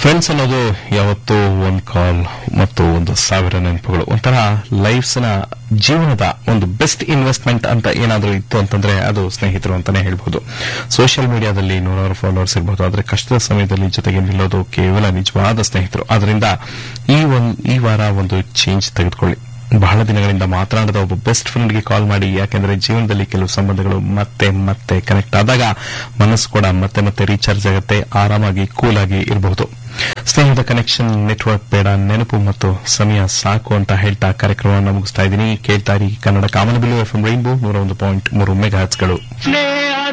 friends ಅನ್ನೋದು ಯಾವತ್ತೂ ಒಂದು ಕಾಲ್ ಮತ್ತು ಒಂದು ಸಾವಿರ ನೆನಪುಗಳು ಒಂಥರ ಲೈಫ್ಸ್ ನ ಜೀವನದ ಒಂದು ಬೆಸ್ಟ್ ಇನ್ವೆಸ್ಟ್ಮೆಂಟ್ ಅಂತ ಏನಾದರೂ ಇತ್ತು ಅಂತಂದ್ರೆ ಅದು ಸ್ನೇಹಿತರು ಅಂತಾನೆ ಹೇಳ್ಬಹುದು ಸೋಷಿಯಲ್ ಮೀಡಿಯಾದಲ್ಲಿ ನೂರಾರು ಫಾಲೋವರ್ಸ್ ಇರಬಹುದು ಆದರೆ ಕಷ್ಟದ ಸಮಯದಲ್ಲಿ ಜೊತೆಗೆ ನಿಲ್ಲೋದು ಕೇವಲ ನಿಜವಾದ ಸ್ನೇಹಿತರು ಅದರಿಂದ ಈ ಒಂದ್- ಈ ವಾರ ಒಂದು ಚೇಂಜ್ ತೆಗೆದುಕೊಳ್ಳಿ ಬಹಳ ದಿನಗಳಿಂದ ಮಾತನಾಡದ ಒಬ್ಬ ಬೆಸ್ಟ್ ಫ್ರೆಂಡ್ಗೆ ಕಾಲ್ ಮಾಡಿ ಯಾಕೆಂದ್ರೆ ಜೀವನದಲ್ಲಿ ಕೆಲವು ಸಂಬಂಧಗಳು ಮತ್ತೆ ಮತ್ತೆ ಕನೆಕ್ಟ್ ಆದಾಗ ಮನಸ್ಸು ಕೂಡ ಮತ್ತೆ ಮತ್ತೆ ರೀಚಾರ್ಜ್ ಆಗುತ್ತೆ ಆರಾಮಾಗಿ ಕೂಲ್ ಆಗಿ ಇರಬಹುದು ಸ್ನೇಹದ ಕನೆಕ್ಷನ್ ನೆಟ್ವರ್ಕ್ ಬೇಡ ನೆನಪು ಮತ್ತು ಸಮಯ ಸಾಕು ಅಂತ ಹೇಳ್ತಾ ಕಾರ್ಯಕ್ರಮವನ್ನು ಮುಗಿಸ್ತಾ ಇದ್ದೀನಿ ಕೇಳ್ತಾ ಇರಿ ಕನ್ನಡ ಕಾಮನಬಿಲ್ಲು ಎಫ್ ಎಂ ರೈನ್ಬೋ ನೂರ ಒಂದು ಪಾಯಿಂಟ್ ಮೂರು ಮೆಗಾಹರ್ಟ್ಸ್ಗಳು ಸ್ನೇಹ